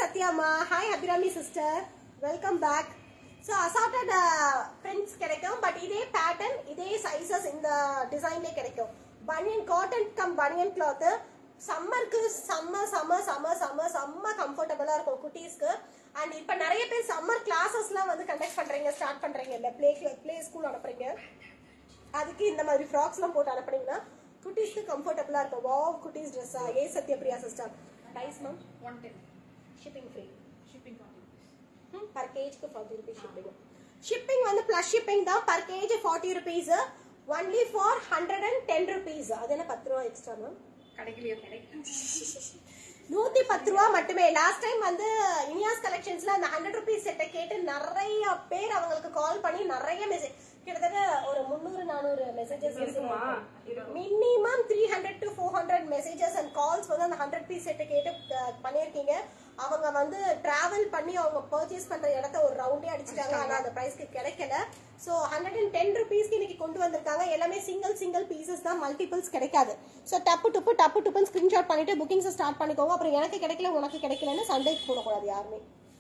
சத்யாமா hi Abirami sister welcome back so assorted prints கிடைக்கும் but இதே pattern இதே சைசஸ் இந்த டிசைன்லேயே கிடைக்கும் பனியன் காட்டன் கம் பனியன் கிளாத்து சம்மருக்கு செம்ம செம்ம செம்ம செம்ம செம்ம கம்ஃபர்டபுளாக இருக்கும் குட்டீஸ்க்கு அண்ட் இப்போ நிறைய பேர் சம்மர் கிளாஸஸ்லாம் வந்து கண்டக்ட் பண்ணுறீங்க ஸ்டார்ட் பண்ணுறீங்க இல்லை ப்ளே ப்ளே ஸ்கூல் அனுப்புறீங்க அதுக்கு இந்த மாதிரி ஃப்ராக்ஸ்லாம் போட்டு அனுப்புனீங்கன்னா குட்டீஸ்க்கு கம்ஃபர்டபுளாக இருக்கும் வாவ் குட்டீஸ் ட்ரெஸ்ஸா ஏ Sathyapriya sister price ma'am one ten shipping free shipping forty rupees per கேஜ்க்கு ஃபார்ட்டி ருபீஸ் ஷிப்பிங் ஷிப்பிங் வந்து ப்ளஸ் ஷிப்பிங் தான் per kg forty rupees only for hundred and ten rupees அது என்ன பத்து ரூபா எக்ஸ்ட்ரா மேம் கிடைக்கலையோ கிடைக்கும் நூத்தி பத்து ரூபா மட்டுமே லாஸ்ட் டைம் வந்து இனியாஸ் கலெக்ஷன்ஸ்ல அந்த ஹண்ட்ரட் ருபீஸ் செட்டை கேட்டு நிறைய பேர் அவங்களுக்கு கால் பண்ணி நிறைய மெசேஜ் கிட்டத்தட்ட ஒரு முந்நூறு நானூறு மெசேஜஸ் இருக்குமா? இருக்கும். Minimum three hundred to four hundred messages and calls வந்து அந்த ஹண்ட்ரட் பீஸ் செட்டை கேட்டு அஹ், பண்ணியிருக்கீங்க அவங்க வந்து டிராவல் பண்ணி அவங்க பர்ச்சேஸ் பண்ற இடத்த ஒரு ரவுண்டே அடிச்சிட்டாங்க ஆனா அந்த பிரைஸ்க்கு கிடைக்கல சோ ஹண்ட்ரட் அண்ட் டென் ருபீஸ்க்கு இன்னைக்கு கொண்டு வந்திருக்காங்க எல்லாமே சிங்கிள் சிங்கிள் பீசஸ் தான் மல்டிபிள்ஸ் கிடைக்காது சோ டப்பு டுப்பு டப்பு டுப்புன்னு ஸ்கிரீன்ஷாட் பண்ணிட்டு புக்கிங்ஸ் ஸ்டார்ட் பண்ணிக்கோங்க அப்புறம் எனக்கு கிடைக்கல உனக்கு கிடைக்கலன்னு சண்டைக்கு போடக்கூடாது யாருமே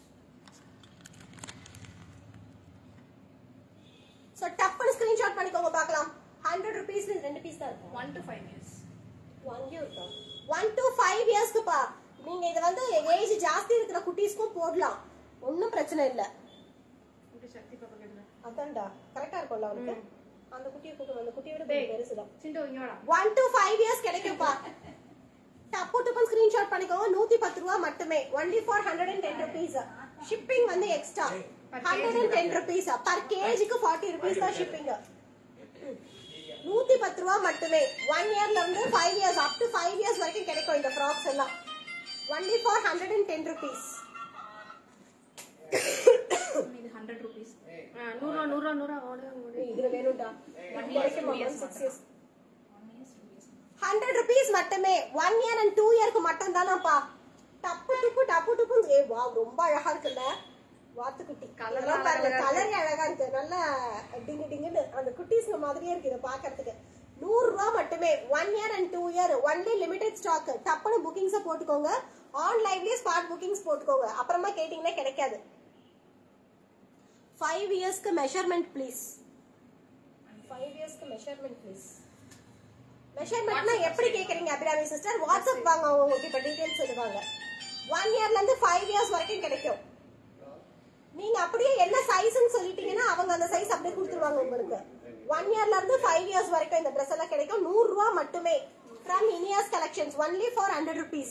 சோ டப்புன்னு ஸ்கிரீன்ஷாட் பண்ணிக்கோங்க பார்க்கலாம் ஹண்ட்ரட் ருபீஸ் ரெண்டு பீஸ் தான் இருக்கும் one to five years one to five இயர்ஸ்க்குப்பா நீங்க இதை வந்து ஏஜ் ஜாஸ்தி இருக்கிற குட்டீஸ்க்கும் போடலாம் ஒன்றும் பிரச்சனை இல்லை இப்படி சக்தி பாப்பா கேட்டல அதான்டா கரெக்டா இருக்கும்ல அவனுக்கு அந்த குட்டியை கூட்டு அந்த குட்டியோட டேய். பெருசுதான் சிண்டோ இங்க வாடா ஒன் டு ஃபைவ் இயர்ஸ் கிடைக்கும்ப்பா டப்பு டப்புன்னு ஸ்கிரீன்ஷாட் பண்ணிக்கோங்க நூத்தி பத்து ரூபா மட்டுமே only for hundred and ten rupees shipping வந்து extra Per hundred and ten rupees per கேஜிக்கு ஃபார்ட்டி ருபீஸ் தான் ஷிப்பிங் நூத்தி பத்து ரூபா மட்டுமே ஒன் இயர்ல இருந்து five years up to five years வரைக்கும் கிடைக்கும் இந்த ஃப்ராக்ஸ் எல்லாம் only for hundred and ten rupees இது ஹண்ட்ரட் ருபீஸ் நூறுரூவா நூறுரூவா நூறுரூவா ஓடு ஓடு இதுல வேணும்டா One year, two years six years one years two years hundred rupees மட்டுமே ஒன் இயர் அண்ட் டூ இயர்க்கு மட்டும் தானப்பா டப்பு டுப்பு டப்பு டுப்பு ஏ வா ரொம்ப அழகா இருக்குல்ல வாத்துக்குட்டி Colour கலர் எல்லாம் பாருங்க அழகா கலரே அழகா இருக்கு நல்லா டிங்கு டிங்குன்னு அந்த குட்டீஸ்ங்க மாதிரியே இருக்கு இதை பாக்குறதுக்கு நூறு ரூபா மட்டுமே one year and two year only limited stock டப்புன்னு புக்கிங்ஸை போட்டுக்கோங்க ஆன்லைன்லயே ஸ்பாட் புக்கிங்ஸ் போட்டுக்கோங்க அப்புறமா கேட்டீங்கன்னா கிடைக்காது ஃபைவ் இயர்ஸ்க்கு மெஷர்மெண்ட் ப்ளீஸ் ஃபைவ் இயர்ஸ்க்கு மெஷர்மெண்ட் ப்ளீஸ் மெஷர்மெண்ட்னா எப்படி கேக்குறீங்க அபிராமி சிஸ்டர் வாட்ஸ்அப் வாங்க உங்களுக்கு இப்ப டீடைல்ஸ் சொல்லுவாங்க ஒன் இயர்ல இருந்து ஃபைவ் இயர்ஸ் வரைக்கும் கிடைக்கும் நீங்க அப்படியே என்ன சைஸ்னு சொல்லிட்டீங்கன்னா அவங்க அந்த சைஸ் அப்படியே கொடுத்துருவாங்க உங்களுக்கு ஒன் இயர்ல இருந்து ஃபைவ் இயர்ஸ் வரைக்கும் இந்த ட்ரெஸ் எல்லாம் கிடைக்கும் நூறு ரூபா மட்டுமே from Iniya's collections only for hundred rupees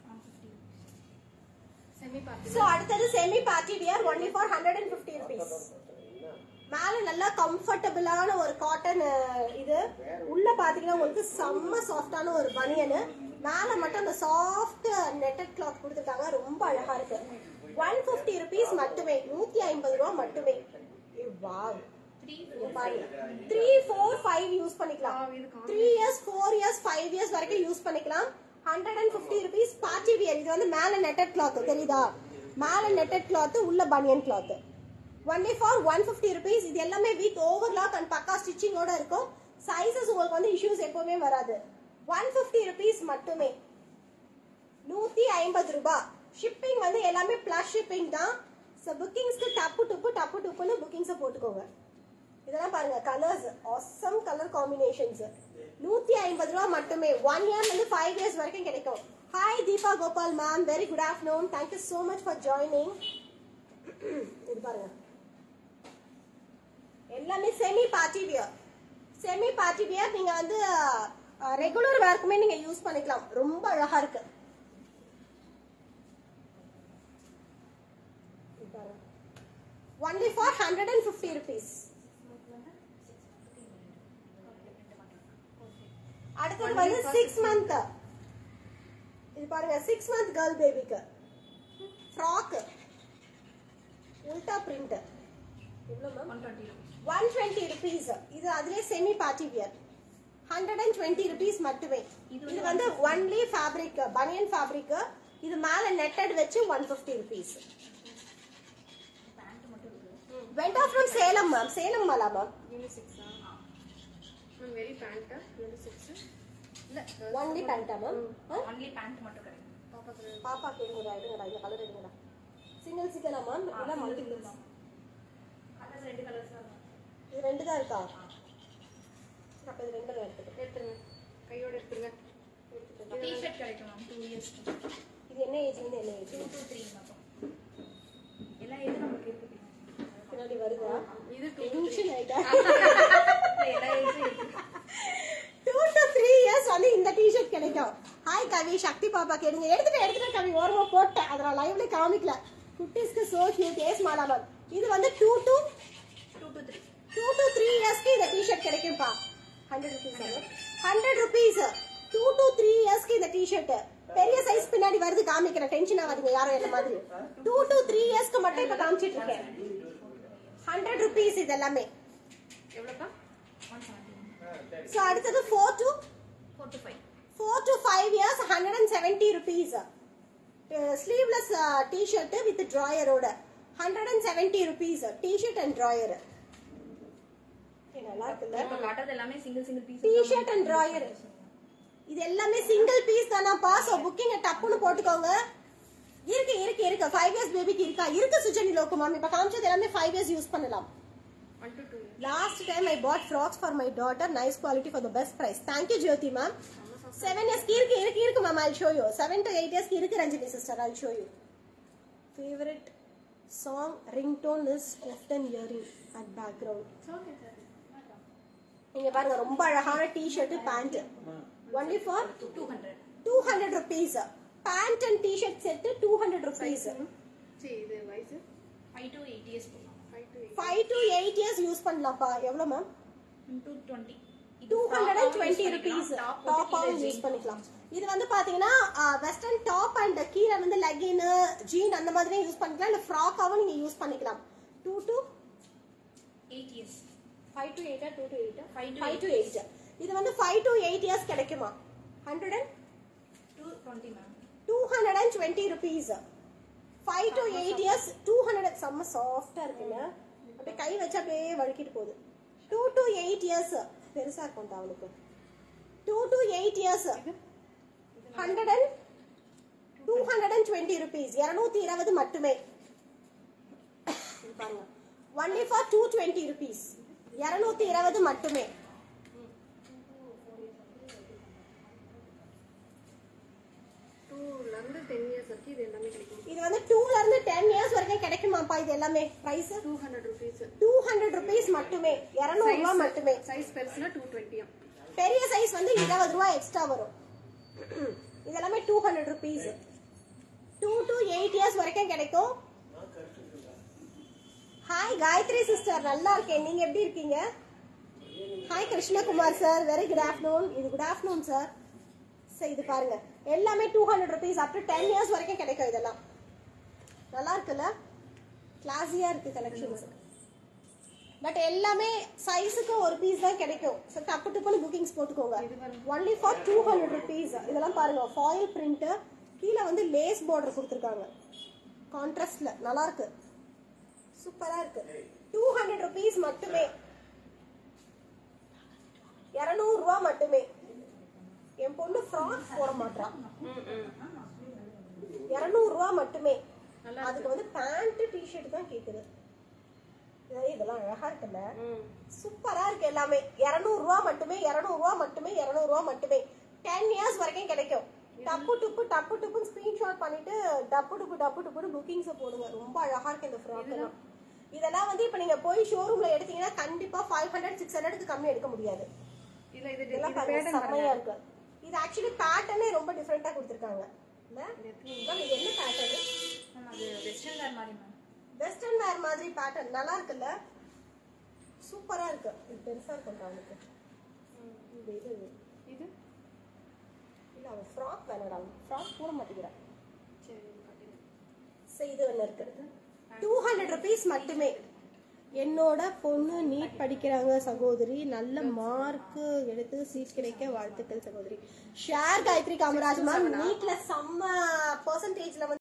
semi party so அடுத்தது semi party wear only for hundred and fifty rupees மேல நல்லா கம்ஃபர்டபுளான ஒரு காட்டன் இது உள்ள பாத்தீங்கன்னா உங்களுக்கு செம்ம சாஃப்டான ஒரு பனியனு மேல மட்டும் அந்த சாஃப்ட் நெட்டட் கிளாத் கொடுத்துருக்காங்க ரொம்ப அழகா இருக்கு ஒன் பிப்டி ருபீஸ் மட்டுமே நூத்தி ஐம்பது ரூபா மட்டுமே wow three three four five use பண்ணிக்கலாம் Wow, இது three years four years five years வரைக்கும் யூஸ் பண்ணிக்கலாம் hundred and fifty rupees party wear இது வந்து மேல நெட்டட் கிளாத் தெரியுதா மேல நெட்டட் கிளாத் உள்ள பனியன் cloth only for one fifty rupees இது எல்லாமே வித் ஓவர்லாக் அண்ட் பக்கா ஸ்டிச்சிங்கோட இருக்கும் சைசஸ் உங்களுக்கு வந்து இஷ்யூஸ் எப்பவுமே வராது ஒன் ஃபிஃப்டி ருபீஸ் மட்டுமே நூத்தி ஐம்பது ரூபாய் ஷிப்பிங் வந்து எல்லாமே பிளஸ் ஷிப்பிங் தான் ஸோ புக்கிங்ஸ்க்கு டப்பு டுப்பு டப்பு டுப்புன்னு புக்கிங்ஸை போட்டுக்கோங்க இதெல்லாம் பாருங்க கலர்ஸ் awesome கலர் காம்பினேஷன்ஸ் நூத்தி ஐம்பது ரூபா மட்டுமே ஒன் இயர்ல இருந்து ஃபைவ் இயர்ஸ் வரைக்கும் கிடைக்கும் hi Deepa Gopal ma'am very good afternoon thank you so much for joining இது பாருங்க எல்லாமே semi party wear semi party wear நீங்க வந்து ரெகுலர் வேர்க்குமே நீங்க யூஸ் பண்ணிக்கலாம் ரொம்ப அழகா இருக்கு only for hundred and fifty rupees அடுத்தது வந்து சிக்ஸ் மந்த் இது பாருங்க சிக்ஸ் மந்த் கேர்ள் பேபிக்கு ஃப்ராக் உல்டா பிரிண்ட் எவ்வளோ ma'am one twenty rupees one twenty rupees இது அதுலேயே semi party wear hundred and twenty rupees மட்டுமே இது இது வந்து ஒன்லி ஃபேப்ரிக் பனியன் ஃபேப்ரிக் இது மேல நெட்டட் வச்சு ஒன் ஃபிஃப்டி ருபீஸ் பேண்ட் மட்டும் இருக்கு went off from Salem ma'am Salem Mala ma'am யூனிசெக்ஸா மேம் வெரி பேண்ட்டா யூனிசெக்ஸ் இல்ல ஒன்லி பேண்டா மேம் ஒன்லி பேண்ட் மட்டும் கிடைக்கும் பாப்பாக்கு எடுங்கடா எடுங்கடா இந்த கலர் எடுங்கடா சிங்கிள் சிக்கனா மேம் இல்லை மல்டிபிள்ஸ் கலர்ஸ் ரெண்டு கலர்ஸ் தான் இது ரெண்டு தான் இருக்கா அப்போ இது ரெண்டு தான் எடுத்துக்கிறேன் எடுத்துருங்க கையோட எடுத்துருங்க டிஷர்ட் கிடைக்கும் மேம் டூ இயர்ஸ் இது என்ன ஏஜ்லேருந்து என்ன ஏஜ் டூ டூ த்ரீ மட்டும் எல்லா ஏஜும் நமக்கு இருக்கு பின்னாடி வருதா இது டூ டென்ஷன் ஆயிட்டா எல்லா ஏஜும் இருக்கு டூ டு த்ரீ இயர்ஸ் வந்து இந்த டிஷர்ட் கிடைக்கும் ஹாய் கவி சக்தி பாப்பாக்கு எடுங்க எடுத்துட்டு எடுத்துட்டு கவி ஓரமா போட்டேன் அதை நான் லைவ்ல காமிக்கல குட்டீஸ்க்கு சோ கியூட் ஏஸ் மாலாமன் இது வந்து two to two two three two to three இயர்ஸ்க்கு இந்த டிஷர்ட் கிடைக்கும்பா hundred rupees hundred rupees two to three இயர்ஸ்க்கு இந்த டிஷர்ட் பெரிய சைஸ் பின்னாடி வருது காமிக்கிறேன் டென்ஷன் ஆகாதீங்க யாரும் என்ன மாதிரி டூ டு த்ரீ இயர்ஸ்க்கு மட்டும் இப்ப காமிச்சிட்டு இருக்கேன் ஹண்ட்ரட் ருபீஸ் இது எல்லாமே எவ்வளோக்கா ஒன் செவன்ட்டி ஸோ அடுத்தது four to four to five four to five years hundred and seventy rupees sleeveless T-shirt with ட்ராயரோட hundred and seventy rupees T-shirt and drawer நல்லா இருக்குல்ல இப்போ காட்டுறது எல்லாமே single single piece T-shirt and drawer இது எல்லாமே single piece தானாப்பா so booking டப்புன்னு போட்டுக்கோங்க இருக்கு இருக்கு இருக்கு ஃபைவ் இயர்ஸ் பேபிக்கு இருக்கா இருக்கு சுஜனி லோக்கு மேம் இப்போ காமிச்சது எல்லாமே ஃபைவ் இயர்ஸ் யூஸ் பண்ணலாம் one to two Last time I bought frocks for my daughter, nice quality for the best price. Thank you, Jyoti ma'am. Seven years ki irukku, irukku, irukku, ma'am. I'll show you. Seven to eight years ki irukku, Ranjini sister. I'll show you. Favorite song ringtone is left and hearing at background. Okay sir நீங்க பாருங்க ரொம்ப அழகான T-shirt pant only for two hundred two hundred rupees pant and T-shirt set two hundred rupees சரி இது வயசு five to eight years போகலாம் five to five to eight years use பண்ணலாம்ப்பா எவ்வளோ ma'am two twenty two hundred and twenty rupees டாப்பாகவும் use பண்ணிக்கலாம் இது வந்து பாத்தீங்கன்னா வெஸ்டர்ன் டாப் அண்ட் கீழே வந்து லெகின் ஜீன் அந்த மாதிரி யூஸ் பண்ணிக்கலாம் இல்ல ஃப்ராக்காவும் நீங்க யூஸ் பண்ணிக்கலாம் two to eight years five to எயிட்டா டூ டு எயிட்டா Five to five to eight இது வந்து ஃபைவ் டு எயிட் இயர்ஸ் கிடைக்குமா hundred and two twenty ma'am two hundred and twenty rupees five to eight years two hundred செம்ம சாஃப்டா இருக்குங்க அப்படியே கை வச்சா அப்படியே வழுக்கிட்டு போகுது டூ டு எயிட் இயர்ஸ் பெருசா இருக்கும் அவனுக்கு two to eight years hundred and two hundred and twenty rupees இரநூத்தி இருபது மட்டுமே இது பாருங்க only for two twenty rupees இரநூத்தி இருபது மட்டுமே டூலேருந்து டென் இயர்ஸ் வரைக்கும் இது எல்லாமே கிடைக்கும் இது வந்து டூல இருந்து டென் இயர்ஸ் வரைக்கும் கிடைக்குமாப்பா இது எல்லாமே price two hundred rupees two hundred rupees மட்டுமே இருநூறு ரூபாய் மட்டுமே சைஸ் பெருசுனா டூ டுவெண்ட்டியா பெரிய சைஸ் வந்து இருபது ரூபாய் எக்ஸ்ட்ரா வரும் இது எல்லாமே two hundred rupees two to eight years வரைக்கும் கிடைக்கும் ஹாய் காயத்ரி சிஸ்டர் நல்லா இருக்கேன் நீங்க எப்படி இருக்கீங்க hi Krishnakumar sir very good afternoon இது குட் ஆஃப்டர்நூன் சார் சரி இது பாருங்க எல்லாமே two hundred rupees up to ten years வரைக்கும் கிடைக்கும் இதெல்லாம் நல்லா இருக்குல்ல கிளாஸியா இருக்கு கலெக்ஷன்ஸ் பட் எல்லாமே சைஸுக்கு ஒரு பீஸ் தான் கிடைக்கும் ஸோ டப்பு டப்புன்னு புக்கிங்ஸ் போட்டுக்கோங்க only for two hundred rupees இதெல்லாம் பாருங்க ஃபாயில் பிரிண்ட் கீழே வந்து லேஸ் பார்டர் கொடுத்துருக்காங்க கான்ட்ராஸ்ட்ல நல்லா இருக்கு சூப்பரா இருக்கு டூ ஹண்ட்ரட் ருபீஸ் மட்டுமே இருநூறு ரூபா மட்டுமே என் பொண்ணு ஃப்ராக் போட மாட்டான் இருநூறு ரூபா மட்டுமே அதுக்கு வந்து பேண்ட் டிஷர்ட் தான் கேக்குது இது- இதெல்லாம் அழகா இருக்குல்ல சூப்பரா இருக்கு எல்லாமே இருநூறு ரூபா மட்டுமே இருநூறு ரூபா மட்டுமே இருநூறு ரூபா மட்டுமே டென் இயர்ஸ் வரைக்கும் கிடைக்கும் டப்பு டுப்பு டப்பு டுப்புன்னு ஸ்கிரீன்ஷாட் பண்ணிட்டு டப்பு டுப்பு டப்பு டுப்புன்னு புக்கிங்ஸ் போடுங்க ரொம்ப அழகா இருக்கு இந்த ஃப்ராக் எல்லாம் இதெல்லாம் வந்து இப்ப நீங்க போய் ஷோரூம்ல எடுத்தீங்கன்னா கண்டிப்பா ஃபைவ் ஹண்ட்ரட் சிக்ஸ் ஹண்ட்ரட்க்கு கம்மி எடுக்க முடியாது இல்ல இது இதெல்லாம் பாருங்க செம்மையா இருக்கு இது ஆக்சுவலி பேட்டர்னே ரொம்ப டிஃப்ரெண்டா கொடுத்துருக்காங்க இல்ல மேம், இது என்ன பேட்டர்ன் மேம் அது வெஸ்டர்ன் வேர் மாதிரி மேம் வெஸ்டர்ன் வேர் மாதிரி பேட்டர்ன் நல்லா இருக்குல்ல சூப்பரா இருக்கு இது பெருசா இருக்கும் அவனுக்கு இது இது இது இல்ல அவன் ஃப்ராக் வேணடா ஃப்ராக் போட மாட்டேங்கிறான் சரி காட்டுங்க சரி இது ஒன்று இருக்கு டூ ஹண்ட்ரட் ருபீஸ் மட்டுமே என்னோட பொண்ணு நீட் படிக்கிறாங்க சகோதரி நல்ல மார்க் எடுத்து சீட் கிடைக்க வாழ்த்துக்கள் சகோதரி ஷேர் காயத்ரி காமராஜ் மேம் நீட்ல செம்ம பர்சன்டேஜ்ல வந்து